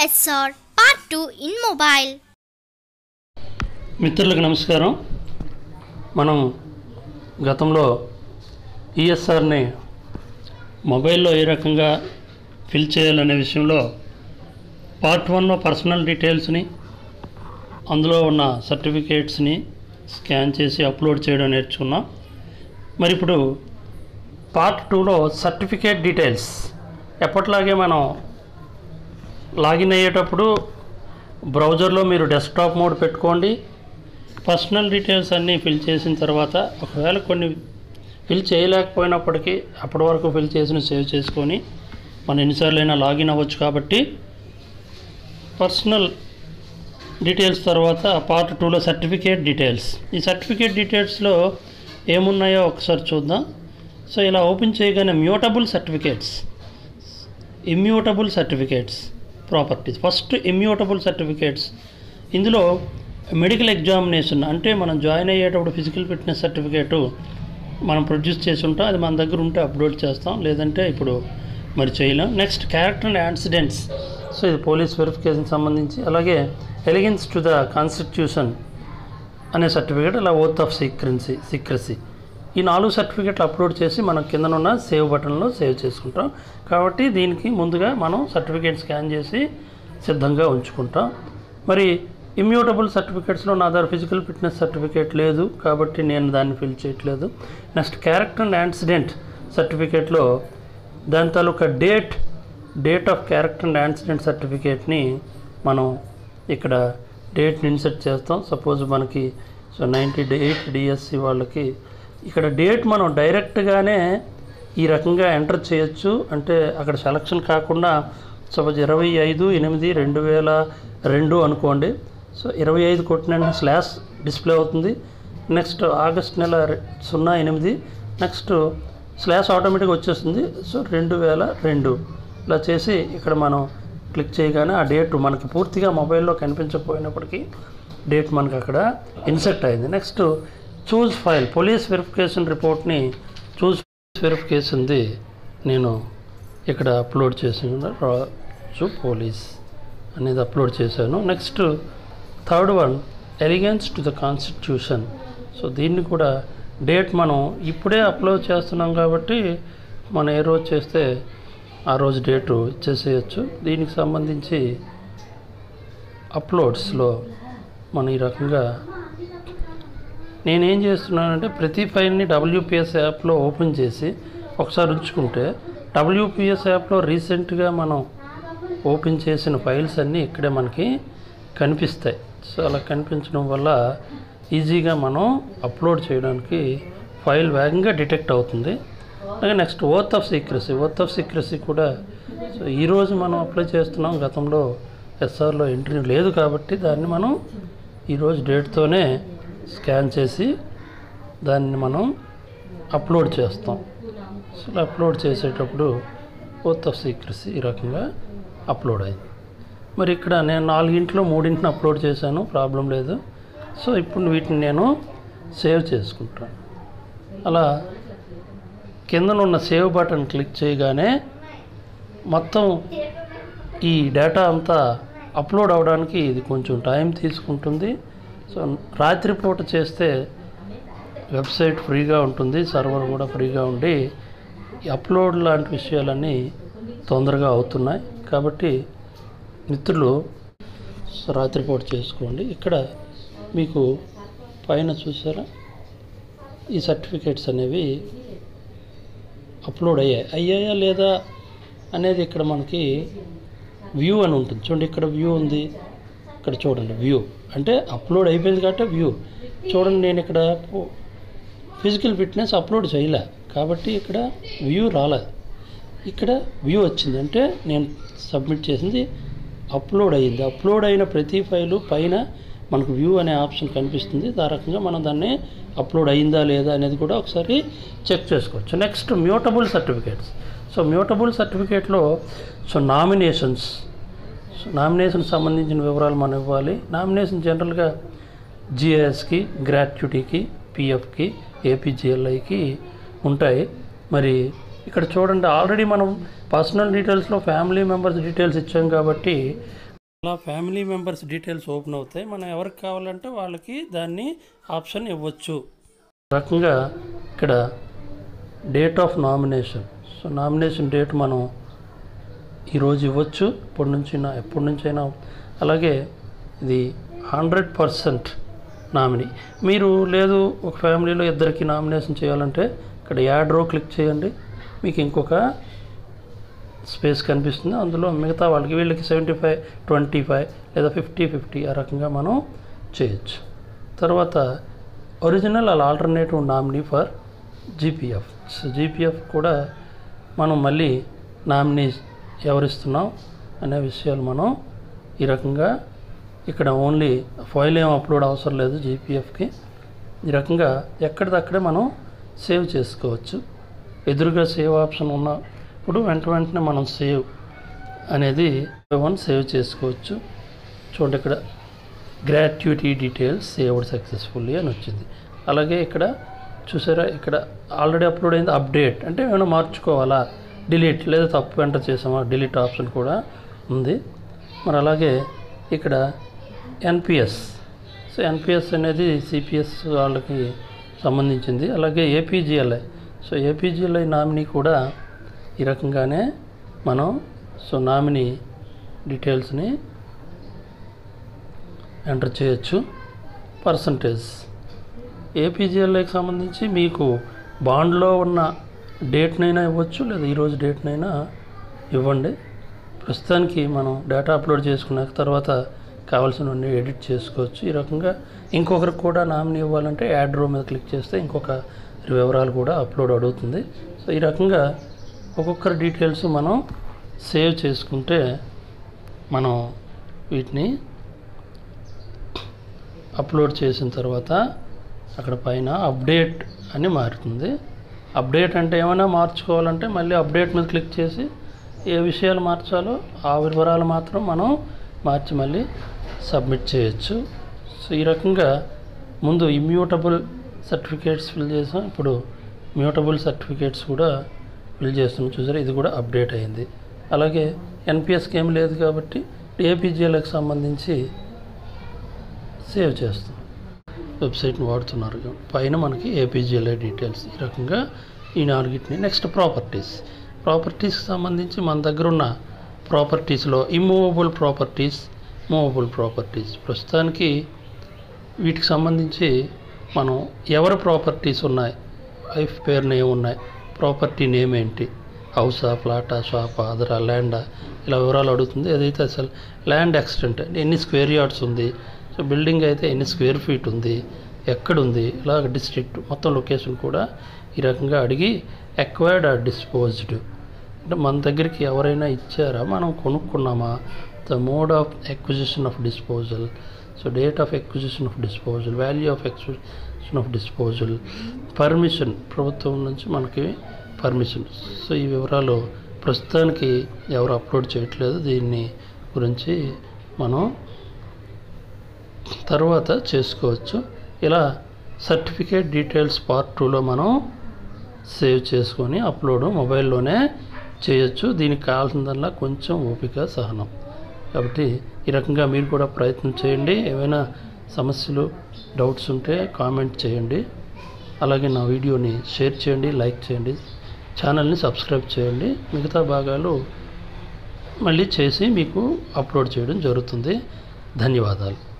SR Part 2 in mobile. మిత్రులకు నమస్కారం మనం గతంలో ఈఎస్ఆర్ని మొబైల్లో ఏ రకంగా ఫిల్ చేయాలనే విషయంలో పార్ట్ వన్లో పర్సనల్ డీటెయిల్స్ని అందులో ఉన్న సర్టిఫికేట్స్ని స్కాన్ చేసి అప్లోడ్ చేయడం నేర్చుకున్నాం మరి ఇప్పుడు పార్ట్ టూలో సర్టిఫికేట్ డీటెయిల్స్ ఎప్పట్లాగే మనం లాగిన్ అయ్యేటప్పుడు బ్రౌజర్లో మీరు డెస్క్టాప్ మోడ్ పెట్టుకోండి పర్సనల్ డీటెయిల్స్ అన్నీ ఫిల్ చేసిన తర్వాత ఒకవేళ కొన్ని ఫిల్ చేయలేకపోయినప్పటికీ అప్పటి వరకు ఫిల్ చేసిన సేవ్ చేసుకొని మనం ఎన్నిసార్లు అయినా లాగిన్ అవ్వచ్చు కాబట్టి పర్సనల్ డీటెయిల్స్ తర్వాత పార్ట్ టూలో సర్టిఫికేట్ డీటెయిల్స్ ఈ సర్టిఫికేట్ డీటెయిల్స్లో ఏమున్నాయో ఒకసారి చూద్దాం సో ఇలా ఓపెన్ చేయగానే mutable certificates immutable certificates properties first immutable certificates ఇందులో మెడికల్ ఎగ్జామినేషన్ అంటే మనం జాయిన్ అయ్యేటప్పుడు ఫిజికల్ ఫిట్నెస్ సర్టిఫికేటు మనం ప్రొడ్యూస్ చేసి ఉంటాం అది మన దగ్గర ఉంటే అప్లోడ్ చేస్తాం లేదంటే ఇప్పుడు మరి చేయలేం next character and accidents so ఇది పోలీస్ వెరిఫికేషన్ సంబంధించి అలాగే ఎలిగెన్స్ టు ద కాన్స్టిట్యూషన్ అనే సర్టిఫికేట్ అలా ఓత్ ఆఫ్ సీక్రెన్సీ సీక్రసీ ఈ నాలుగు సర్టిఫికేట్లు అప్లోడ్ చేసి మనం కిందనున్న సేవ్ బటన్లో సేవ్ చేసుకుంటాం కాబట్టి దీనికి ముందుగా మనం సర్టిఫికేట్ స్కాన్ చేసి సిద్ధంగా ఉంచుకుంటాం మరి ఇమ్యూటబుల్ సర్టిఫికేట్స్లో నా దగ్గర ఫిజికల్ ఫిట్నెస్ సర్టిఫికేట్ లేదు కాబట్టి నేను దాన్ని ఫిల్ చేయట్లేదు నెక్స్ట్ క్యారెక్టర్ అండ్ యాక్సిడెంట్ సర్టిఫికేట్లో దాని తాలూకా date date of character and accident సర్టిఫికేట్ని మనం ఇక్కడ డేట్ని ఇన్సెట్ చేస్తాం సపోజ్ మనకి సో నైంటీ ఎయిట్ డిఎస్సి వాళ్ళకి ఇక్కడ డేట్ మనం డైరెక్ట్గానే ఈ రకంగా ఎంటర్ చేయొచ్చు అంటే అక్కడ సెలక్షన్ కాకుండా సపోజ్ ఇరవై ఐదు ఎనిమిది రెండు వేల రెండు అనుకోండి సో ఇరవై ఐదు కొట్టిన స్లాష్ డిస్ప్లే అవుతుంది నెక్స్ట్ ఆగస్ట్ నెల రె- సున్నా ఎనిమిది నెక్స్ట్ స్లాష్ ఆటోమేటిక్గా వచ్చేస్తుంది సో రెండు వేల రెండు ఇలా చేసి ఇక్కడ మనం క్లిక్ చేయగానే ఆ డేట్ మనకి పూర్తిగా మొబైల్లో కనిపించకపోయినప్పటికీ డేట్ మనకి అక్కడ ఇన్సెక్ట్ అయింది next choose file police verification రిపోర్ట్ని చూస్ వెరిఫికేషన్ది నేను ఇక్కడ అప్లోడ్ చేసి రాజు పోలీస్ అనేది అప్లోడ్ చేశాను next third one allegiance to the constitution so దీన్ని కూడా డేట్ మనం ఇప్పుడే అప్లోడ్ చేస్తున్నాం కాబట్టి మనం ఏ రోజు చేస్తే ఆ రోజు డేటు ఇచ్చేసేయచ్చు దీనికి సంబంధించి అప్లోడ్స్లో మనం ఈ రకంగా నేనేం చేస్తున్నానంటే ప్రతి ఫైల్ని డబ్ల్యూపిఎస్ యాప్లో ఓపెన్ చేసి ఒకసారి ఉంచుకుంటే డబ్ల్యూపిఎస్ యాప్లో రీసెంట్గా మనం ఓపెన్ చేసిన ఫైల్స్ అన్నీ ఇక్కడే మనకి కనిపిస్తాయి సో అలా కనిపించడం వల్ల ఈజీగా మనం అప్లోడ్ చేయడానికి ఫైల్ వేగంగా డిటెక్ట్ అవుతుంది అలాగే next oath of secrecy oath of secrecy కూడా సో ఈరోజు మనం అప్లై చేస్తున్నాం గతంలో ఎస్ఆర్లో ఎంట్రీ లేదు కాబట్టి దాన్ని మనం ఈరోజు డేట్తోనే స్కాన్ చేసి దాన్ని మనం అప్లోడ్ చేస్తాం సో ఇలా అప్లోడ్ చేసేటప్పుడు ఓత్ ఆఫ్ సీక్రసీ ఈ రకంగా అప్లోడ్ అయింది మరి ఇక్కడ నేను నాలుగింట్లో మూడింటిని అప్లోడ్ చేశాను ప్రాబ్లం లేదు సో ఇప్పుడు వీటిని నేను సేవ్ చేసుకుంటాను అలా కిందనున్న సేవ్ బటన్ క్లిక్ చేయగానే మొత్తం ఈ డేటా అంతా అప్లోడ్ అవడానికి ఇది కొంచెం టైం తీసుకుంటుంది సో రాత్రిపూట చేస్తే వెబ్సైట్ ఫ్రీగా ఉంటుంది సర్వర్ కూడా ఫ్రీగా ఉండి ఈ అప్లోడ్ లాంటి విషయాలన్నీ తొందరగా అవుతున్నాయి కాబట్టి మిత్రులు రాత్రిపూట చేసుకోండి ఇక్కడ మీకు పైన చూసారా ఈ సర్టిఫికేట్స్ అనేవి అప్లోడ్ అయ్యాయి అయ్యాయా లేదా అనేది ఇక్కడ మనకి వ్యూ అని ఉంటుంది చూడండి ఇక్కడ వ్యూ ఉంది ఇక్కడ చూడండి వ్యూ అంటే అప్లోడ్ అయిపోయింది కాబట్టి వ్యూ చూడండి నేను ఇక్కడ ఫిజికల్ ఫిట్నెస్ అప్లోడ్ చేయలే కాబట్టి ఇక్కడ వ్యూ రాలేదు ఇక్కడ వ్యూ వచ్చింది అంటే నేను సబ్మిట్ చేసింది అప్లోడ్ అయ్యింది అప్లోడ్ అయిన ప్రతి ఫైలు పైన మనకు వ్యూ అనే ఆప్షన్ కనిపిస్తుంది ఆ రకంగా మనం దాన్ని అప్లోడ్ అయిందా లేదా అనేది కూడా ఒకసారి చెక్ చేసుకోవచ్చు next mutable certificates so mutable సర్టిఫికేట్లో సో నామినేషన్స్ సో నామినేషన్ సంబంధించిన వివరాలు మనం ఇవ్వాలి నామినేషన్ జనరల్గా జిఎస్కి గ్రాట్యుటీకి పిఎఫ్కి ఏపీజిఎల్ఐకి ఉంటాయి మరి ఇక్కడ చూడండి ఆల్రెడీ మనం పర్సనల్ డీటెయిల్స్లో ఫ్యామిలీ మెంబర్స్ డీటెయిల్స్ ఇచ్చాం కాబట్టి అలా ఫ్యామిలీ మెంబర్స్ డీటెయిల్స్ ఓపెన్ అవుతాయి మనం ఎవరికి కావాలంటే వాళ్ళకి దాన్ని ఆప్షన్ ఇవ్వచ్చు రకంగా ఇక్కడ date of nomination so nomination date మనం ఈరోజు ఇవ్వచ్చు ఇప్పటి నుంచైనా ఎప్పటి నుంచైనా అలాగే ఇది హండ్రెడ్ పర్సెంట్ నామినీ మీరు లేదు ఒక ఫ్యామిలీలో ఇద్దరికి నామినేషన్ చేయాలంటే ఇక్కడ యాడ్ రో క్లిక్ చేయండి మీకు ఇంకొక స్పేస్ కనిపిస్తుంది అందులో మిగతా వాళ్ళకి వీళ్ళకి సెవెంటీ ఫైవ్ ట్వంటీ ఫైవ్ లేదా ఫిఫ్టీ ఫిఫ్టీ ఆ రకంగా మనం చేయొచ్చు తర్వాత ఒరిజినల్ అలా alternative nominee for GPF so GPF కూడా మనం మళ్ళీ నామినీ ఎవరిస్తున్నాం అనే విషయాలు మనం ఈ రకంగా ఇక్కడ ఓన్లీ ఫైల్ ఏం అప్లోడ్ అవసరం లేదు జీపీఎఫ్కి ఈ రకంగా ఎక్కడిదక్కడే మనం సేవ్ చేసుకోవచ్చు ఎదురుగా సేవ్ ఆప్షన్ ఉన్నప్పుడు వెంట వెంటనే మనం సేవ్ అనేది వన్ సేవ్ చేసుకోవచ్చు చూడండి ఇక్కడ గ్రాట్యుటీ డీటెయిల్స్ సేవ్డ్ సక్సెస్ఫుల్లీ అని వచ్చింది అలాగే ఇక్కడ చూసారా ఇక్కడ ఆల్రెడీ అప్లోడ్ అయింది అప్డేట్ అంటే ఏమైనా మార్చుకోవాలా డిలీట్ లేదా తప్పు ఎంటర్ చేసామా డిలీట్ ఆప్షన్ కూడా ఉంది మరి అలాగే ఇక్కడ ఎన్పిఎస్ సో ఎన్పిఎస్ అనేది సిపిఎస్ వాళ్ళకి సంబంధించింది అలాగే ఏపీజిఎల్ఐ సో ఏపీజిఎల్ఐ నామినీ కూడా ఈ రకంగానే మనం సో నామినీ డీటెయిల్స్ని ఎంటర్ చేయొచ్చు పర్సంటేజ్ ఏపీజిఎల్ఐకి సంబంధించి మీకు బాండ్లో ఉన్న డేట్నైనా ఇవ్వచ్చు లేదా ఈరోజు డేట్నైనా ఇవ్వండి ప్రస్తుతానికి మనం డేటా అప్లోడ్ చేసుకున్నాక తర్వాత కావాల్సినవన్నీ ఎడిట్ చేసుకోవచ్చు ఈ రకంగా ఇంకొకరికి కూడా నామినీ ఇవ్వాలంటే యాడ్ రో మీద క్లిక్ చేస్తే ఇంకొక వివరాలు కూడా అప్లోడ్ అడుగుతుంది సో ఈ రకంగా ఒక్కొక్కరి డీటెయిల్స్ మనం సేవ్ చేసుకుంటే మనం వీటిని అప్లోడ్ చేసిన తర్వాత అక్కడ పైన అప్డేట్ అని మారుతుంది అప్డేట్ అంటే ఏమైనా మార్చుకోవాలంటే మళ్ళీ అప్డేట్ మీద క్లిక్ చేసి ఏ విషయాలు మార్చాలో ఆ వివరాలు మాత్రం మనం మార్చి మళ్ళీ సబ్మిట్ చేయొచ్చు సో ఈ రకంగా ముందు ఇమ్యూటబుల్ సర్టిఫికేట్స్ ఫిల్ చేసాం ఇప్పుడు మ్యూటబుల్ సర్టిఫికేట్స్ కూడా ఫిల్ చేస్తున్నాం చూసారా ఇది కూడా అప్డేట్ అయింది అలాగే ఎన్పిఎస్కి ఏం లేదు కాబట్టి ఏపీజీఎల్కి సంబంధించి సేవ్ చేస్తాం వెబ్సైట్ని వాడుతున్నారు పైన మనకి ఏపీజీఎల్ఐ డీటెయిల్స్ ఈ రకంగా ఈ నాలుగిటిని నెక్స్ట్ ప్రాపర్టీస్ ప్రాపర్టీస్కి సంబంధించి మన దగ్గర ఉన్న ప్రాపర్టీస్లో ఇమ్మూవబుల్ ప్రాపర్టీస్ మూవబుల్ ప్రాపర్టీస్ ప్రస్తుతానికి వీటికి సంబంధించి మనం ఎవరి ప్రాపర్టీస్ ఉన్నాయి వైఫ్ పేరు నేమ్ ఉన్నాయి ప్రాపర్టీ నేమ్ ఏంటి హౌసా ఫ్లాటా షాపా అదరా ల్యాండా ఇలా వివరాలు అడుగుతుంది ఏదైతే అసలు ల్యాండ్ ఎక్స్టెంట్ అంటే ఎన్ని స్క్వేర్ యార్డ్స్ ఉంది సో బిల్డింగ్ అయితే ఎన్ని స్క్వేర్ ఫీట్ ఉంది ఎక్కడుంది ఇలాగ డిస్ట్రిక్ట్ మొత్తం లొకేషన్ కూడా ఈ రకంగా అడిగి ఎక్వైర్డ్ ఆర్ డిస్పోజ్డ్ అంటే మన దగ్గరికి ఎవరైనా ఇచ్చారా మనం కొనుక్కున్నామా the mode of acquisition of disposal so date of acquisition of disposal value of acquisition of disposal permission ప్రభుత్వం నుంచి మనకి పర్మిషన్ సో ఈ వివరాలు ప్రస్తుతానికి ఎవరు అప్లోడ్ చేయట్లేదు దీన్ని గురించి మనం తర్వాత చేసుకోవచ్చు ఇలా సర్టిఫికేట్ డీటెయిల్స్ పార్ట్ టూలో మనం సేవ్ చేసుకొని అప్లోడ్ మొబైల్లోనే చేయొచ్చు దీనికి కావాల్సిందల్లా కొంచెం ఓపిక సహనం కాబట్టి ఈ రకంగా మీరు కూడా ప్రయత్నం చేయండి ఏమైనా సమస్యలు డౌట్స్ ఉంటే కామెంట్ చేయండి అలాగే నా వీడియోని షేర్ చేయండి లైక్ చేయండి ఛానల్ని సబ్స్క్రైబ్ చేయండి మిగతా భాగాలు మళ్ళీ చేసి మీకు అప్లోడ్ చేయడం జరుగుతుంది ధన్యవాదాలు